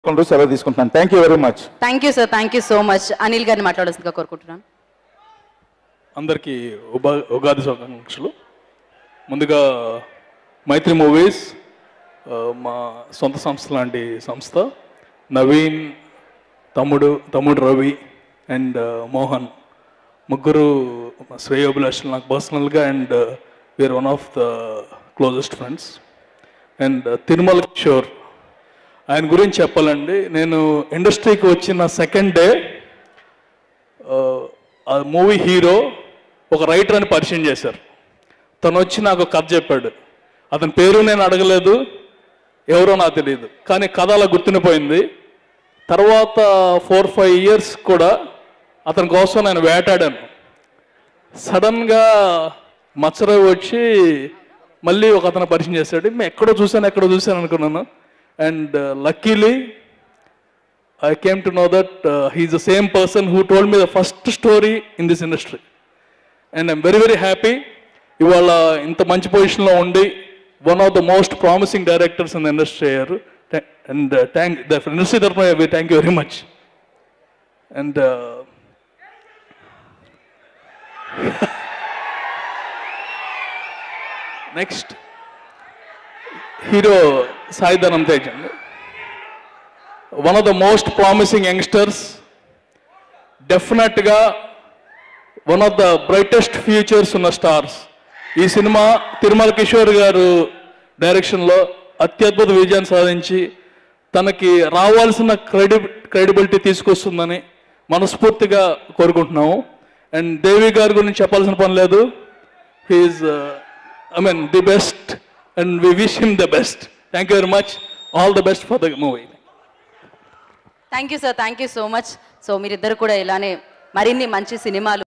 కొంటూ సెలవు తీసుకుంటున్నాను thank you very much thank you sir thank you so much Anil గారిని మాట్లాడాల్సిందిగా కోరుకుంటున్నాను అందరికీ ఉగా ఉగాది శుభాకాంక్షలు ముందుగా మైత్రి మూవీస్ ఆ, మా సొంత సంస్థ లాంటి సంస్థ నవీన్ తమ్ముడు తమ్ముడు రవి అండ్ మోహన్ ముగ్గురు మా శ్రేయోభిలాషులు నాకు పర్సనల్గా and we are one of the closest friends and Tirumala Kishore ఆయన గురించి చెప్పాలండి నేను ఇండస్ట్రీకి వచ్చిన సెకండ్ డే ఆ మూవీ హీరో ఒక రైటర్ అని పరిచయం చేశారు తను వచ్చి నాకు కథ చెప్పాడు అతని పేరు నేను అడగలేదు ఎవరో నాకు తెలియదు కానీ కథ అలా గుర్తుండిపోయింది తర్వాత ఫోర్ ఫైవ్ ఇయర్స్ కూడా అతని కోసం నేను వేటాడాను సడన్గా మచ్చరవి వచ్చి మళ్ళీ ఒక అతను పరిచయం చేశాడు మేము ఎక్కడో చూశాను ఎక్కడో చూశాను అనుకున్నాను and luckily I came to know that uh, he's the same person who told me the first story in this industry. And I'm very, very happy. ఇవాళ ఇంత మంచి పొజిషన్లో ఉండి one of the most promising directors in the industry అయ్యారు and thank the industry తరఫున thank you very much and next hero సాయిధనం తేజ్ అండి one of the most promising youngsters డెఫినెట్గా one of the brightest futures ఉన్న stars ఈ cinema Tirumala Kishore garu డైరెక్షన్లో అత్యద్భుత విజయాన్ని సాధించి తనకి రావాల్సిన క్రెడి క్రెడిబిలిటీ తీసుకొస్తుందని మనస్ఫూర్తిగా కోరుకుంటున్నాము అండ్ దేవి గారి గురించి చెప్పాల్సిన పని లేదు he is I mean the best and we wish him the best thank you very much all the best for the movie thank you sir thank you so much so మీరిద్దరు కూడా ఇలానే మరిన్ని మంచి సినిమాలు